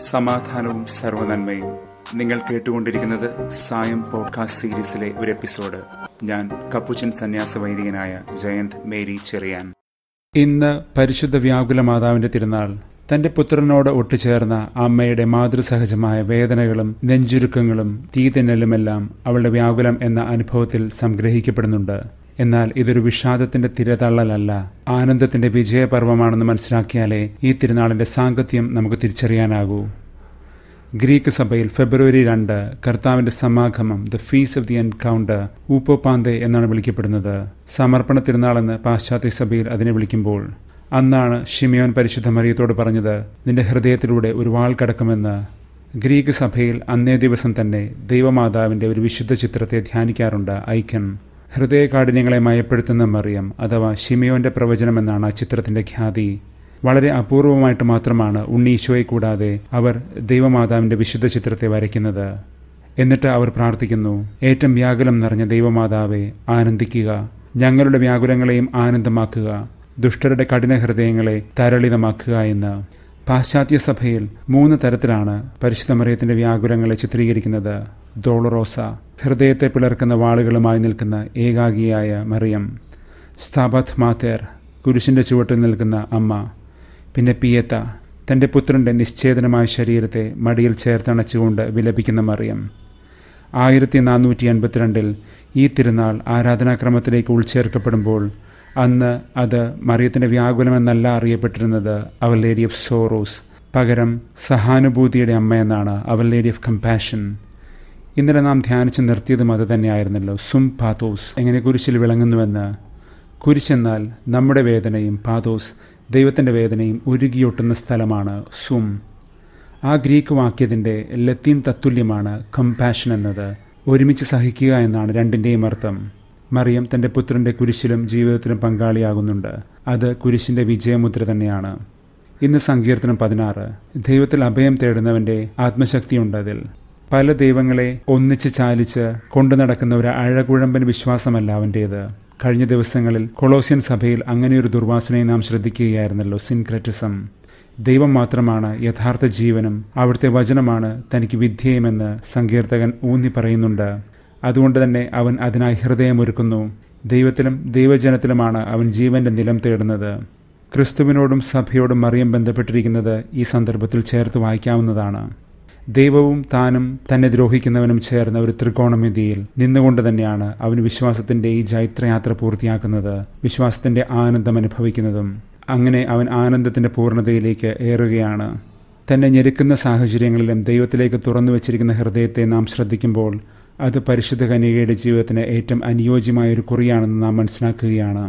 സമാധാനവും സർവനന്മയും നിങ്ങൾ കേട്ടുകൊണ്ടിരിക്കുന്നത് സായം പോഡ്കാസ്റ്റ് സീരീസിലെ ഒരു എപ്പിസോഡ് ഞാൻ കപ്പുച്ചൻ സന്യാസ വൈദികനായ ജയന്ത് മേരി ചെറിയാൻ ഇന്ന് പരിശുദ്ധ വ്യാകുല മാതാവിന്റെ തിരുനാൾ തന്റെ പുത്രനോട് ഒട്ടുചേർന്ന അമ്മയുടെ മാതൃസഹജമായ വേദനകളും നെഞ്ചുരുക്കങ്ങളും തീതെന്നലുമെല്ലാം അവളുടെ വ്യാകുലം എന്ന അനുഭവത്തിൽ സംഗ്രഹിക്കപ്പെടുന്നുണ്ട് എന്നാൽ ഇതൊരു വിഷാദത്തിന്റെ തിരതള്ളലല്ല ആനന്ദത്തിന്റെ വിജയപർവമാണെന്ന് മനസ്സിലാക്കിയാലേ ഈ തിരുനാളിന്റെ സാങ്കത്യം നമുക്ക് തിരിച്ചറിയാനാകൂ ഗ്രീക്ക് സഭയിൽ ഫെബ്രുവരി രണ്ട് കർത്താവിന്റെ സമാഗമം the feast of the encounter ഊപ്പോപാന്തെ എന്നാണ് വിളിക്കപ്പെടുന്നത് സമർപ്പണ തിരുനാളെന്ന് പാശ്ചാത്യ സഭയിൽ അതിനെ വിളിക്കുമ്പോൾ അന്നാണ് ഷിമിയോൻ പരിശുദ്ധ മറിയത്തോട് പറഞ്ഞത് നിന്റെ ഹൃദയത്തിലൂടെ ഒരു വാൾ കടക്കുമെന്ന് ഗ്രീക്ക് സഭയിൽ അന്നേ ദിവസം തന്നെ ദൈവമാതാവിന്റെ ഒരു വിശുദ്ധ ചിത്രത്തെ ധ്യാനിക്കാറുണ്ട് ഐക്കൺ ഹൃദയകാഠിന്യങ്ങളെ മയപ്പെടുത്തുന്ന മറിയം അഥവാ ഷിമിയോന്റെ പ്രവചനമെന്നാണ് ആ ചിത്രത്തിന്റെ ഖ്യാതി വളരെ അപൂർവമായിട്ട് മാത്രമാണ് ഉണ്ണീശോയെ കൂടാതെ അവർ ദൈവമാതാവിന്റെ വിശുദ്ധ ചിത്രത്തെ വരയ്ക്കുന്നത് എന്നിട്ട് അവർ പ്രാർത്ഥിക്കുന്നു ഏറ്റവും വ്യാകുലം നിറഞ്ഞ ദൈവമാതാവെ ആനന്ദിക്കുക ഞങ്ങളുടെ വ്യാകുലങ്ങളെയും ആനന്ദമാക്കുക ദുഷ്ടരുടെ കഠിന ഹൃദയങ്ങളെ തരളിതമാക്കുക എന്ന് പാശ്ചാത്യ സഭയിൽ മൂന്ന് തരത്തിലാണ് പരിശുദ്ധ മറിയത്തിന്റെ വ്യാകുലങ്ങളെ ചിത്രീകരിക്കുന്നത് ദോളറോസ ഹൃദയത്തെ പിളർക്കുന്ന വാളുകളുമായി നിൽക്കുന്ന ഏകാഗിയായ മറിയം സ്ഥാപത് മാതേർ കുരിശിന്റെ ചുവട്ടിൽ നിൽക്കുന്ന അമ്മ പിന്നെ പിയത്ത തന്റെ പുത്രന്റെ നിശ്ചേതനമായ ശരീരത്തെ മടിയിൽ ചേർത്തണച്ചുകൊണ്ട് വിലപിക്കുന്ന മറിയം ആയിരത്തി നാനൂറ്റി എൺപത്തിരണ്ടിൽ ഈ തിരുനാൾ ആരാധനാക്രമത്തിലേക്ക് ഉൾച്ചേർക്കപ്പെടുമ്പോൾ അന്ന് അത് മറിയത്തിന്റെ വ്യാകുലമെന്നല്ല അറിയപ്പെട്ടിരുന്നത് അവർ ലേഡി ഓഫ് സോറോസ് പകരം സഹാനുഭൂതിയുടെ അമ്മയെന്നാണ് അവർ ലേഡി ഓഫ് കമ്പാഷൻ ഇന്നലെ നാം ധ്യാനിച്ച് നിർത്തിയതും അത് തന്നെയായിരുന്നല്ലോ സും പാത്തോസ് എങ്ങനെ കുരിശിൽ വിളങ്ങുന്നുവെന്ന് കുരിശെന്നാൽ നമ്മുടെ വേദനയും പാതോസ് ദൈവത്തിൻ്റെ വേദനയും ഉരുകിയൊട്ടുന്ന സ്ഥലമാണ് സും ആ ഗ്രീക്ക് വാക്യത്തിൻ്റെ ലത്തീൻ തത്തുല്യമാണ് കമ്പാഷൻ എന്നത് ഒരുമിച്ച് സഹിക്കുക എന്നാണ് രണ്ടിൻ്റെയും അർത്ഥം മറിയം തൻ്റെ പുത്രൻ്റെ കുരിശിലും ജീവിതത്തിലും പങ്കാളിയാകുന്നുണ്ട് അത് കുരിശിൻ്റെ വിജയമുദ്ര തന്നെയാണ് ഇന്ന് സങ്കീർത്തനം പതിനാറ് ദൈവത്തിൽ അഭയം തേടുന്നവൻ്റെ ആത്മശക്തിയുണ്ട് അതിൽ പല ദൈവങ്ങളെ ഒന്നിച്ച് ചാലിച്ച് കൊണ്ടു നടക്കുന്ന ഒരു അഴകുഴമ്പൻ വിശ്വാസമല്ല അവൻ്റേത് കഴിഞ്ഞ ദിവസങ്ങളിൽ കൊളോസിയൻ സഭയിൽ അങ്ങനെയൊരു ദുർവാസനയെ നാം ശ്രദ്ധിക്കുകയായിരുന്നല്ലോ സിൻക്രറ്റിസം ദൈവം മാത്രമാണ് യഥാർത്ഥ ജീവനും അവിടുത്തെ വചനമാണ് തനിക്ക് വിദ്യയുമെന്ന് സങ്കീർത്തകൻ ഊന്നി പറയുന്നുണ്ട് അതുകൊണ്ട് തന്നെ അവൻ അതിനായി ഹൃദയമൊരുക്കുന്നു ദൈവത്തിലും ദൈവജനത്തിലുമാണ് അവൻ ജീവന്റെ നിലം തേടുന്നത് ക്രിസ്തുവിനോടും സഭയോടും മറിയം ബന്ധപ്പെട്ടിരിക്കുന്നത് ഈ സന്ദർഭത്തിൽ ചേർത്ത് വായിക്കാവുന്നതാണ് ദൈവവും താനും തന്നെ ദ്രോഹിക്കുന്നവനും ചേർന്ന ഒരു ത്രികോണമിതിയിൽ നിന്നുകൊണ്ട് തന്നെയാണ് അവൻ വിശ്വാസത്തിന്റെ ഈ ജൈത്രയാത്ര പൂർത്തിയാക്കുന്നത് വിശ്വാസത്തിന്റെ ആനന്ദം അനുഭവിക്കുന്നതും അങ്ങനെ അവൻ ആനന്ദത്തിന്റെ പൂർണ്ണതയിലേക്ക് ഏറുകയാണ് തന്നെ ഞെരുക്കുന്ന സാഹചര്യങ്ങളിലും ദൈവത്തിലേക്ക് തുറന്നു വച്ചിരിക്കുന്ന ഹൃദയത്തെ നാം ശ്രദ്ധിക്കുമ്പോൾ അത് പരിശുദ്ധ കന്യകയുടെ ജീവിതത്തിന് ഏറ്റവും അനുയോജ്യമായ ഒരു കുറിയാണെന്ന് നാം മനസ്സിലാക്കുകയാണ്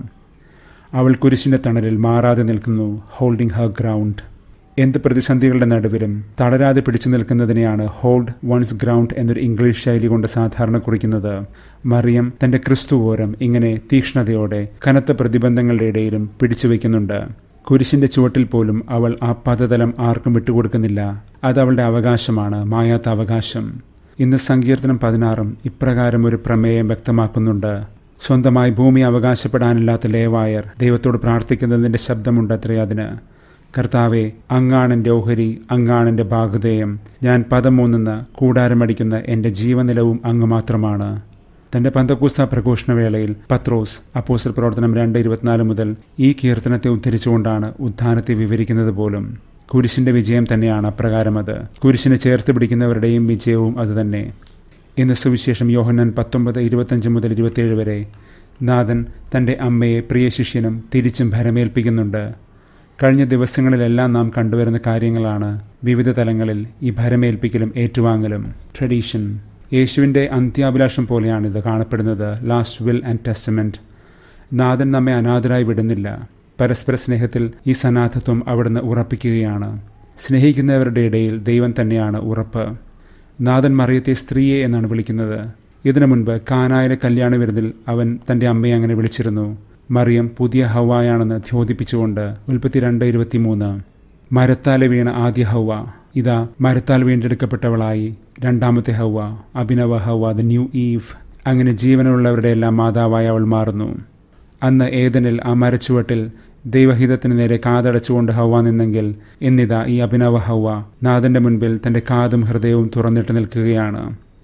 അവൾ കുരിശിന്റെ തണലിൽ മാറാതെ നിൽക്കുന്നു ഹോൾഡിംഗ് ഹർ ഗ്രൗണ്ട് എന്ത് പ്രതിസന്ധികളുടെ നടുവിലും തളരാതെ പിടിച്ചു നിൽക്കുന്നതിനെയാണ് ഹോൾഡ് വൺസ് ഗ്രൗണ്ട് എന്നൊരു ഇംഗ്ലീഷ് ശൈലി കൊണ്ട് സാധാരണ കുറിക്കുന്നത് മറിയം തന്റെ ക്രിസ്തുവോരം ഇങ്ങനെ തീക്ഷ്ണതയോടെ കനത്ത പ്രതിബന്ധങ്ങളുടെ ഇടയിലും പിടിച്ചു വയ്ക്കുന്നുണ്ട് കുരിശിന്റെ ചുവട്ടിൽ പോലും അവൾ ആ പദതലം ആർക്കും വിട്ടുകൊടുക്കുന്നില്ല അത് അവളുടെ അവകാശമാണ് മായാത്ത അവകാശം ഇന്ന് സങ്കീർത്തനം പതിനാറും ഇപ്രകാരം ഒരു പ്രമേയം വ്യക്തമാക്കുന്നുണ്ട് സ്വന്തമായി ഭൂമി അവകാശപ്പെടാനില്ലാത്ത ലേവായർ ദൈവത്തോട് പ്രാർത്ഥിക്കുന്നതിന്റെ ശബ്ദമുണ്ടത്രേ അതിന് കർത്താവെ അങ്ങാണെൻ്റെ ഓഹരി അങ്ങാണെൻ്റെ ഭാഗധേയം ഞാൻ പദം മൂന്നുന്ന കൂടാരമടിക്കുന്ന എൻ്റെ ജീവനിലവും അങ്ങ് മാത്രമാണ് തന്റെ പന്തക്കൂസ്ത പ്രഘോഷണവേളയിൽ പത്രോസ് അപ്പോസൽ പ്രവർത്തനം രണ്ട് ഇരുപത്തിനാല് മുതൽ ഈ കീർത്തനത്തെ ഉദ്ധരിച്ചുകൊണ്ടാണ് ഉദ്ധാനത്തെ വിവരിക്കുന്നത് പോലും കുരിശിന്റെ വിജയം തന്നെയാണ് അപ്രകാരം അത് കുരിശിനെ ചേർത്ത് പിടിക്കുന്നവരുടെയും വിജയവും അതുതന്നെ ഇന്ന് സുവിശേഷം യോഹന്നൻ പത്തൊമ്പത് ഇരുപത്തഞ്ച് മുതൽ ഇരുപത്തിയേഴ് വരെ നാഥൻ തന്റെ അമ്മയെ പ്രിയ ശിഷ്യനും തിരിച്ചും ഭരമേൽപ്പിക്കുന്നുണ്ട് കഴിഞ്ഞ ദിവസങ്ങളിലെല്ലാം നാം കണ്ടുവരുന്ന കാര്യങ്ങളാണ് വിവിധ തലങ്ങളിൽ ഈ ഭരമേൽപ്പിക്കലും ഏറ്റുവാങ്ങലും ട്രഡീഷൻ യേശുവിൻ്റെ അന്ത്യാഭിലാഷം പോലെയാണിത് കാണപ്പെടുന്നത് ലാസ്റ്റ് വിൽ ആൻഡ് ടെസ്റ്റമെന്റ് നാഥൻ നമ്മെ അനാഥരായി വിടുന്നില്ല പരസ്പര സ്നേഹത്തിൽ ഈ സനാഥത്വം അവിടുന്ന് ഉറപ്പിക്കുകയാണ് സ്നേഹിക്കുന്നവരുടെ ഇടയിൽ ദൈവം തന്നെയാണ് ഉറപ്പ് നാഥൻ മറിയത്തെ സ്ത്രീയെ എന്നാണ് വിളിക്കുന്നത് ഇതിനു മുൻപ് കാനായുടെ കല്യാണ വിരുന്നിൽ അവൻ തന്റെ അമ്മയെ അങ്ങനെ വിളിച്ചിരുന്നു മറിയം പുതിയ ഹവായാണെന്ന് ധ്യോതിപ്പിച്ചുകൊണ്ട് ഉൽപ്പത്തി രണ്ട് ഇരുപത്തിമൂന്ന് മരത്താലെ വീണ ആദ്യ ഹൗവ ഇതാ മരത്താൽ വീണ്ടെടുക്കപ്പെട്ടവളായി രണ്ടാമത്തെ ഹൗവ അഭിനവ ഹൗവ ദ ന്യൂ ഈവ് അങ്ങനെ ജീവനുള്ളവരുടെ എല്ലാം മാതാവായി അവൾ മാറുന്നു അന്ന് ഏതനിൽ ആ മരച്ചുവട്ടിൽ ദൈവഹിതത്തിന് നേരെ കാതടച്ചുകൊണ്ട് ഹൗവ നിന്നെങ്കിൽ എന്നിതാ ഈ അഭിനവ ഹൗവ നാഥന്റെ മുൻപിൽ തന്റെ കാതും ഹൃദയവും തുറന്നിട്ട് നിൽക്കുകയാണ്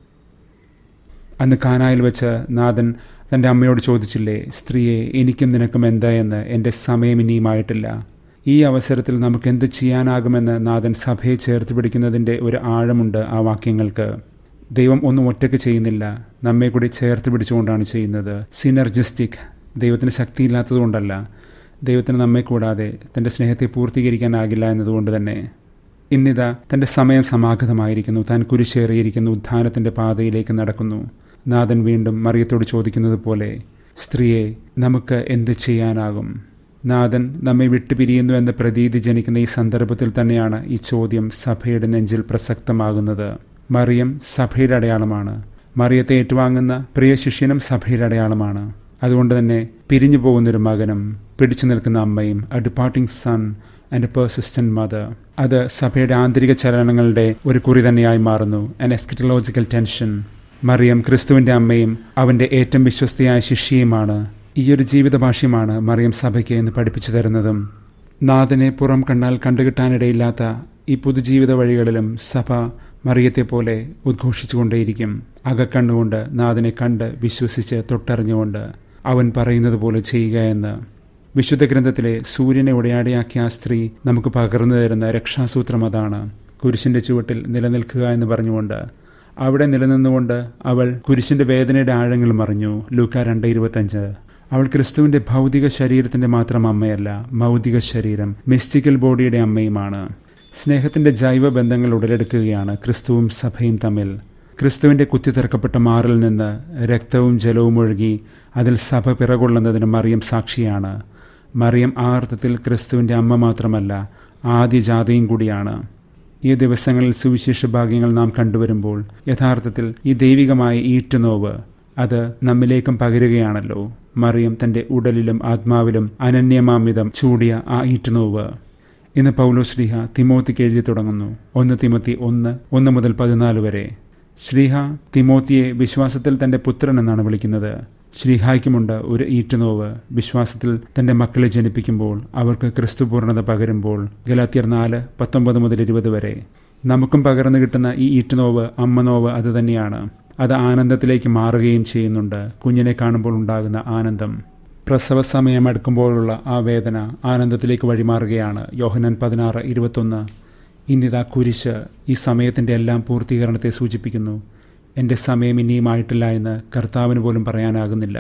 അന്ന് കാനായിൽ വെച്ച് നാഥൻ തന്റെ അമ്മയോട് ചോദിച്ചില്ലേ സ്ത്രീയെ എനിക്കും നിനക്കും എന്താ എന്ന് എൻ്റെ സമയം ഇനിയുമായിട്ടില്ല ഈ അവസരത്തിൽ നമുക്ക് എന്ത് ചെയ്യാനാകുമെന്ന് നാഥൻ സഭയെ ചേർത്ത് പിടിക്കുന്നതിൻ്റെ ഒരു ആഴമുണ്ട് ആ വാക്യങ്ങൾക്ക് ദൈവം ഒന്നും ഒറ്റയ്ക്ക് ചെയ്യുന്നില്ല നമ്മെ കൂടി ചേർത്ത് പിടിച്ചുകൊണ്ടാണ് ചെയ്യുന്നത് സിനർജിസ്റ്റിക് ദൈവത്തിന് ശക്തിയില്ലാത്തതുകൊണ്ടല്ല ദൈവത്തിന് നമ്മെ കൂടാതെ തൻ്റെ സ്നേഹത്തെ പൂർത്തീകരിക്കാനാകില്ല എന്നതുകൊണ്ട് തന്നെ ഇന്നിതാ തൻ്റെ സമയം സമാഗതമായിരിക്കുന്നു താൻ കുരിശേറിയിരിക്കുന്നു ഉദ്ധാനത്തിൻ്റെ പാതയിലേക്ക് നടക്കുന്നു നാഥൻ വീണ്ടും മറിയത്തോട് ചോദിക്കുന്നത് പോലെ സ്ത്രീയെ നമുക്ക് എന്ത് ചെയ്യാനാകും നാഥൻ നമ്മെ വിട്ടുപിരിയുന്നു എന്ന പ്രതീതി ജനിക്കുന്ന ഈ സന്ദർഭത്തിൽ തന്നെയാണ് ഈ ചോദ്യം സഭയുടെ നെഞ്ചിൽ പ്രസക്തമാകുന്നത് മറിയം സഭയുടെ അടയാളമാണ് മറിയത്തെ ഏറ്റുവാങ്ങുന്ന പ്രിയ ശിഷ്യനും സഭയുടെ അടയാളമാണ് അതുകൊണ്ട് തന്നെ പിരിഞ്ഞു പോകുന്നൊരു മകനും പിടിച്ചു നിൽക്കുന്ന അമ്മയും a departing son and a persistent mother അത് സഭയുടെ ആന്തരിക ചലനങ്ങളുടെ ഒരു കുറി തന്നെയായി മാറുന്നു ആൻ എസ്കറ്റലോജിക്കൽ ടെൻഷൻ മറിയം ക്രിസ്തുവിന്റെ അമ്മയും അവന്റെ ഏറ്റവും വിശ്വസ്തയായ ശിഷ്യയുമാണ് ഈയൊരു ജീവിത ഭാഷ്യമാണ് മറിയം സഭയ്ക്ക് എന്ന് പഠിപ്പിച്ചു തരുന്നതും നാഥനെ പുറം കണ്ടാൽ കണ്ടുകിട്ടാനിടയില്ലാത്ത ഈ പുതുജീവിത വഴികളിലും സഭ മറിയത്തെ പോലെ ഉദ്ഘോഷിച്ചുകൊണ്ടേയിരിക്കും അകക്കണ്ണുകൊണ്ട് നാഥനെ കണ്ട് വിശ്വസിച്ച് തൊട്ടറിഞ്ഞുകൊണ്ട് അവൻ പറയുന്നത് പോലെ ചെയ്യുക എന്ന് വിശുദ്ധ ഗ്രന്ഥത്തിലെ സൂര്യനെ ഉടയാടിയാക്കിയ ആ സ്ത്രീ നമുക്ക് പകർന്നു തരുന്ന രക്ഷാസൂത്രം അതാണ് കുരിശിന്റെ ചുവട്ടിൽ നിലനിൽക്കുക എന്ന് പറഞ്ഞുകൊണ്ട് അവിടെ നിലനിന്നുകൊണ്ട് അവൾ കുരിശിന്റെ വേദനയുടെ ആഴങ്ങൾ മറിഞ്ഞു ലൂക്ക രണ്ട് ഇരുപത്തഞ്ച് അവൾ ക്രിസ്തുവിന്റെ ഭൗതിക ശരീരത്തിന്റെ മാത്രം അമ്മയല്ല ഭൗതിക ശരീരം മിസ്റ്റിക്കൽ ബോഡിയുടെ അമ്മയുമാണ് സ്നേഹത്തിന്റെ ജൈവ ബന്ധങ്ങൾ ഉടലെടുക്കുകയാണ് ക്രിസ്തുവും സഭയും തമ്മിൽ ക്രിസ്തുവിന്റെ കുത്തിത്തീർക്കപ്പെട്ട മാറിൽ നിന്ന് രക്തവും ജലവും ഒഴുകി അതിൽ സഭ പിറകൊള്ളുന്നതിന് മറിയം സാക്ഷിയാണ് മറിയം ആ അർത്ഥത്തിൽ ക്രിസ്തുവിന്റെ അമ്മ മാത്രമല്ല ആദ്യ ജാതയും കൂടിയാണ് ഈ ദിവസങ്ങളിൽ സുവിശേഷ ഭാഗ്യങ്ങൾ നാം കണ്ടുവരുമ്പോൾ യഥാർത്ഥത്തിൽ ഈ ദൈവികമായ ഈറ്റുനോവ് അത് നമ്മിലേക്കും പകരുകയാണല്ലോ മറിയം തന്റെ ഉടലിലും ആത്മാവിലും അനന്യമാമിതം ചൂടിയ ആ ഈറ്റുനോവ് ഇന്ന് പൗലോ ശ്രീഹ തിമോത്തിക്ക് എഴുതി തുടങ്ങുന്നു ഒന്ന് തിമത്തി ഒന്ന് ഒന്ന് മുതൽ പതിനാല് വരെ ശ്രീഹ തിമോത്തിയെ വിശ്വാസത്തിൽ തന്റെ പുത്രൻ എന്നാണ് വിളിക്കുന്നത് ശ്രീഹായ്ക്കുമുണ്ട് ഒരു ഈറ്റുനോവ് വിശ്വാസത്തിൽ തന്റെ മക്കളെ ജനിപ്പിക്കുമ്പോൾ അവർക്ക് ക്രിസ്തുപൂർണത പകരുമ്പോൾ ഗലാത്തിയർ നാല് പത്തൊമ്പത് മുതൽ ഇരുപത് വരെ നമുക്കും പകർന്നു കിട്ടുന്ന ഈ ഈറ്റുനോവ് അമ്മനോവ് അത് തന്നെയാണ് അത് ആനന്ദത്തിലേക്ക് മാറുകയും ചെയ്യുന്നുണ്ട് കുഞ്ഞിനെ കാണുമ്പോൾ ഉണ്ടാകുന്ന ആനന്ദം പ്രസവ സമയം അടുക്കുമ്പോഴുള്ള ആ വേദന ആനന്ദത്തിലേക്ക് വഴിമാറുകയാണ് യോഹനൻ പതിനാറ് ഇരുപത്തൊന്ന് ഇന്നിതാ കുരിശ് ഈ സമയത്തിന്റെ എല്ലാം പൂർത്തീകരണത്തെ സൂചിപ്പിക്കുന്നു എൻ്റെ സമയം ഇനിയുമായിട്ടില്ല എന്ന് കർത്താവിന് പോലും പറയാനാകുന്നില്ല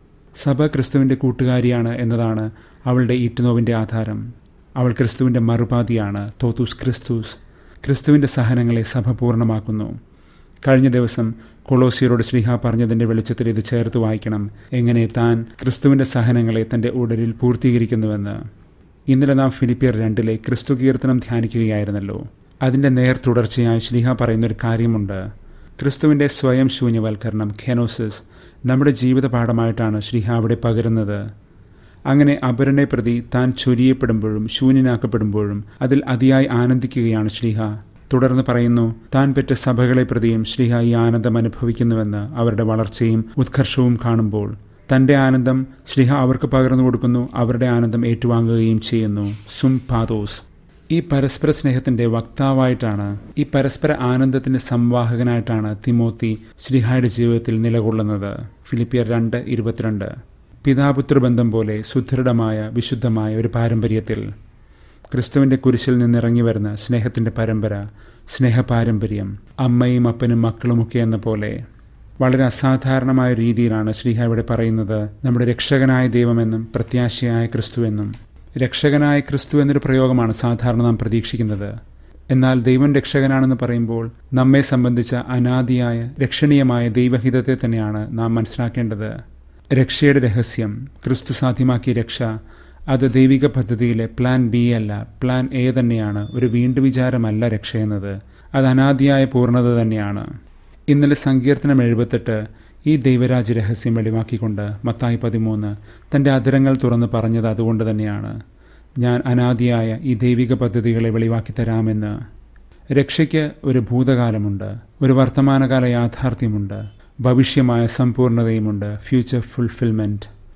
സഭ ക്രിസ്തുവിൻ്റെ കൂട്ടുകാരിയാണ് എന്നതാണ് അവളുടെ ഈറ്റുനോവിൻ്റെ ആധാരം അവൾ ക്രിസ്തുവിൻ്റെ മറുപാതിയാണ് തോത്തൂസ് ക്രിസ്തുസ് ക്രിസ്തുവിൻ്റെ സഹനങ്ങളെ സഭ പൂർണ്ണമാക്കുന്നു കഴിഞ്ഞ ദിവസം കൊളോസിയരോട് ശ്രീഹ പറഞ്ഞതിൻ്റെ വെളിച്ചത്തിൽ ഇത് ചേർത്ത് വായിക്കണം എങ്ങനെ താൻ ക്രിസ്തുവിൻ്റെ സഹനങ്ങളെ തൻ്റെ ഉടലിൽ പൂർത്തീകരിക്കുന്നുവെന്ന് ഇന്നലെ നാം ഫിലിപ്പിയർ രണ്ടിലെ ക്രിസ്തു കീർത്തനം ധ്യാനിക്കുകയായിരുന്നല്ലോ അതിൻ്റെ നേർ തുടർച്ചയായി ശ്രീഹ പറയുന്നൊരു കാര്യമുണ്ട് ക്രിസ്തുവിൻ്റെ സ്വയം ശൂന്യവൽക്കരണം ഖെനോസിസ് നമ്മുടെ ജീവിത പാഠമായിട്ടാണ് ശ്രീഹ അവിടെ പകരുന്നത് അങ്ങനെ അപരനെ പ്രതി താൻ ചൊരിയപ്പെടുമ്പോഴും ശൂന്യനാക്കപ്പെടുമ്പോഴും അതിൽ അതിയായി ആനന്ദിക്കുകയാണ് ശ്രീഹ തുടർന്ന് പറയുന്നു താൻ പെറ്റ സഭകളെ പ്രതിയും ശ്രീഹ ഈ ആനന്ദം അനുഭവിക്കുന്നുവെന്ന് അവരുടെ വളർച്ചയും ഉത്കർഷവും കാണുമ്പോൾ തന്റെ ആനന്ദം ശ്രീഹ അവർക്ക് പകർന്നു കൊടുക്കുന്നു അവരുടെ ആനന്ദം ഏറ്റുവാങ്ങുകയും ചെയ്യുന്നു സും പാതോസ് ഈ പരസ്പര സ്നേഹത്തിന്റെ വക്താവായിട്ടാണ് ഈ പരസ്പര ആനന്ദത്തിന്റെ സംവാഹകനായിട്ടാണ് തിമോത്തി ശ്രീഹായുടെ ജീവിതത്തിൽ നിലകൊള്ളുന്നത് ഫിലിപ്പിയർ രണ്ട് ഇരുപത്തിരണ്ട് പിതാപുത്ര ബന്ധം പോലെ സുദൃഢമായ വിശുദ്ധമായ ഒരു പാരമ്പര്യത്തിൽ ക്രിസ്തുവിന്റെ കുരിശിൽ നിന്നിറങ്ങി വരുന്ന സ്നേഹത്തിന്റെ പരമ്പര സ്നേഹപാരമ്പര്യം അമ്മയും അപ്പനും മക്കളുമൊക്കെ എന്ന പോലെ വളരെ അസാധാരണമായ രീതിയിലാണ് ശ്രീഹ ഇവിടെ പറയുന്നത് നമ്മുടെ രക്ഷകനായ ദൈവമെന്നും പ്രത്യാശയായ ക്രിസ്തുവെന്നും രക്ഷകനായ ക്രിസ്തു എന്നൊരു പ്രയോഗമാണ് സാധാരണ നാം പ്രതീക്ഷിക്കുന്നത് എന്നാൽ ദൈവം രക്ഷകനാണെന്ന് പറയുമ്പോൾ നമ്മെ സംബന്ധിച്ച അനാദിയായ രക്ഷണീയമായ ദൈവഹിതത്തെ തന്നെയാണ് നാം മനസ്സിലാക്കേണ്ടത് രക്ഷയുടെ രഹസ്യം ക്രിസ്തു സാധ്യമാക്കിയ രക്ഷ അത് ദൈവിക പദ്ധതിയിലെ പ്ലാൻ ബി അല്ല പ്ലാൻ എ തന്നെയാണ് ഒരു വീണ്ടു വിചാരമല്ല രക്ഷയെന്നത് അത് അനാദിയായ പൂർണ്ണത തന്നെയാണ് ഇന്നലെ സങ്കീർത്തനം എഴുപത്തെട്ട് ഈ ദൈവരാജ രഹസ്യം വെളിവാക്കിക്കൊണ്ട് മത്തായി പതിമൂന്ന് തൻ്റെ അതിരങ്ങൾ തുറന്ന് പറഞ്ഞത് അതുകൊണ്ട് തന്നെയാണ് ഞാൻ അനാദിയായ ഈ ദൈവിക പദ്ധതികളെ വെളിവാക്കി തരാമെന്ന് രക്ഷയ്ക്ക് ഒരു ഭൂതകാലമുണ്ട് ഒരു വർത്തമാനകാല യാഥാർത്ഥ്യമുണ്ട് ഭവിഷ്യമായ സമ്പൂർണതയുമുണ്ട് ഫ്യൂച്ചർ ഫുൾഫിൽമെൻറ്റ്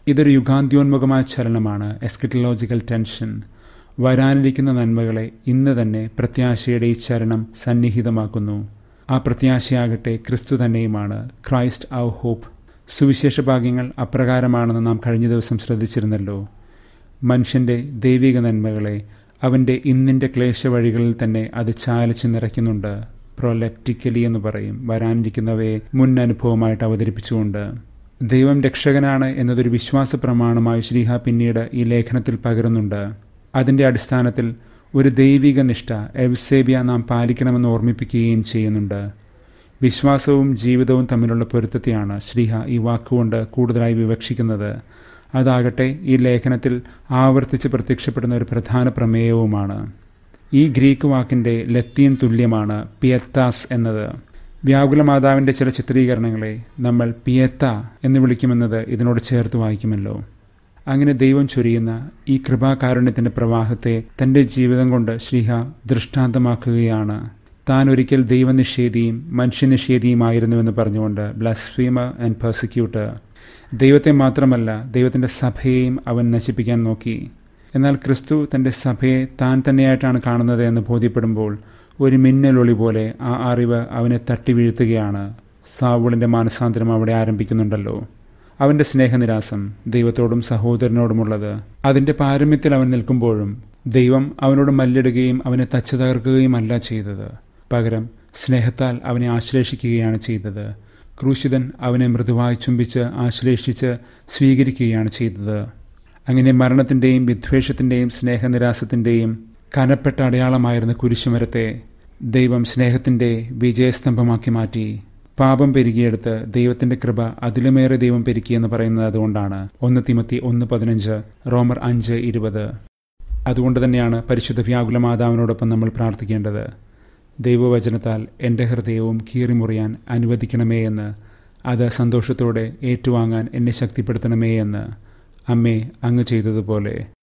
ഇതൊരു യുഗാന്ത്യോന്മുഖമായ ചലനമാണ് എസ്കറ്റലോജിക്കൽ ടെൻഷൻ വരാനിരിക്കുന്ന നന്മകളെ ഇന്ന് തന്നെ പ്രത്യാശയുടെ ഈ ചരണം സന്നിഹിതമാക്കുന്നു ആ പ്രത്യാശയാകട്ടെ ക്രിസ്തു തന്നെയുമാണ് ക്രൈസ്റ്റ് ഔ ഹോപ്പ് സുവിശേഷ ഭാഗ്യങ്ങൾ അപ്രകാരമാണെന്ന് നാം കഴിഞ്ഞ ദിവസം ശ്രദ്ധിച്ചിരുന്നല്ലോ മനുഷ്യൻ്റെ ദൈവിക നന്മകളെ അവൻ്റെ ഇന്നിൻ്റെ ക്ലേശവഴികളിൽ തന്നെ അത് ചാലിച്ച് നിറയ്ക്കുന്നുണ്ട് പ്രൊലെപ്റ്റിക്കലി എന്ന് പറയും വരാനിരിക്കുന്നവയെ മുൻ അനുഭവമായിട്ട് അവതരിപ്പിച്ചുകൊണ്ട് ദൈവം രക്ഷകനാണ് എന്നതൊരു വിശ്വാസ പ്രമാണമായി ശ്രീഹ പിന്നീട് ഈ ലേഖനത്തിൽ പകരുന്നുണ്ട് അതിൻ്റെ അടിസ്ഥാനത്തിൽ ഒരു ദൈവിക നിഷ്ഠ എവ്സേബിയ നാം പാലിക്കണമെന്ന് ഓർമ്മിപ്പിക്കുകയും ചെയ്യുന്നുണ്ട് വിശ്വാസവും ജീവിതവും തമ്മിലുള്ള പൊരുത്തത്തെയാണ് ശ്രീഹ ഈ വാക്കുകൊണ്ട് കൂടുതലായി വിവക്ഷിക്കുന്നത് അതാകട്ടെ ഈ ലേഖനത്തിൽ ആവർത്തിച്ച് പ്രത്യക്ഷപ്പെടുന്ന ഒരു പ്രധാന പ്രമേയവുമാണ് ഈ ഗ്രീക്ക് വാക്കിൻ്റെ ലത്തീൻ തുല്യമാണ് പിയത്താസ് എന്നത് വ്യാകുലമാതാവിൻ്റെ ചില ചിത്രീകരണങ്ങളെ നമ്മൾ പിയത്ത എന്ന് വിളിക്കുമെന്നത് ഇതിനോട് ചേർത്ത് വായിക്കുമല്ലോ അങ്ങനെ ദൈവം ചൊരിയുന്ന ഈ കൃപാകാരുണ്യത്തിൻ്റെ പ്രവാഹത്തെ തൻ്റെ ജീവിതം കൊണ്ട് ശ്രീഹ ദൃഷ്ടാന്തമാക്കുകയാണ് താൻ ഒരിക്കൽ ദൈവനിഷേധിയും മനുഷ്യനിഷേധിയുമായിരുന്നുവെന്ന് പറഞ്ഞുകൊണ്ട് ബ്ലസ്ഫീമർ ആൻഡ് പെർസിക്യൂട്ടർ ദൈവത്തെ മാത്രമല്ല ദൈവത്തിൻ്റെ സഭയെയും അവൻ നശിപ്പിക്കാൻ നോക്കി എന്നാൽ ക്രിസ്തു തൻ്റെ സഭയെ താൻ തന്നെയായിട്ടാണ് കാണുന്നത് എന്ന് ബോധ്യപ്പെടുമ്പോൾ ഒരു മിന്നലൊളി പോലെ ആ അറിവ് അവനെ തട്ടി വീഴ്ത്തുകയാണ് സാവുളിൻ്റെ മാനസാന്തരം അവിടെ ആരംഭിക്കുന്നുണ്ടല്ലോ അവൻ്റെ സ്നേഹനിരാസം ദൈവത്തോടും സഹോദരനോടുമുള്ളത് അതിൻ്റെ പാരമ്യത്തിൽ അവൻ നിൽക്കുമ്പോഴും ദൈവം അവനോട് മല്ലിടുകയും അവനെ തച്ചു തകർക്കുകയുമല്ല ചെയ്തത് പകരം സ്നേഹത്താൽ അവനെ ആശ്ലേഷിക്കുകയാണ് ചെയ്തത് ക്രൂശിതൻ അവനെ മൃദുവായി ചുംബിച്ച് ആശ്ലേഷിച്ച് സ്വീകരിക്കുകയാണ് ചെയ്തത് അങ്ങനെ മരണത്തിൻ്റെയും വിദ്വേഷത്തിൻ്റെയും സ്നേഹനിരാസത്തിൻ്റെയും കനപ്പെട്ട അടയാളമായിരുന്ന കുരിശുമരത്തെ ദൈവം സ്നേഹത്തിൻ്റെ വിജയസ്തംഭമാക്കി മാറ്റി പാപം പെരുകിയെടുത്ത് ദൈവത്തിന്റെ കൃപ അതിലുമേറെ ദൈവം പെരുക്കിയെന്ന് പറയുന്നത് അതുകൊണ്ടാണ് ഒന്ന് തിമത്തി ഒന്ന് പതിനഞ്ച് റോമർ അഞ്ച് ഇരുപത് അതുകൊണ്ട് തന്നെയാണ് പരിശുദ്ധ വ്യാകുല മാതാവിനോടൊപ്പം നമ്മൾ പ്രാർത്ഥിക്കേണ്ടത് ദൈവവചനത്താൽ എൻ്റെ ഹൃദയവും കീറിമുറിയാൻ അനുവദിക്കണമേ എന്ന് അത് സന്തോഷത്തോടെ ഏറ്റുവാങ്ങാൻ എന്നെ ശക്തിപ്പെടുത്തണമേ എന്ന് അമ്മേ അങ്ങ് ചെയ്തതുപോലെ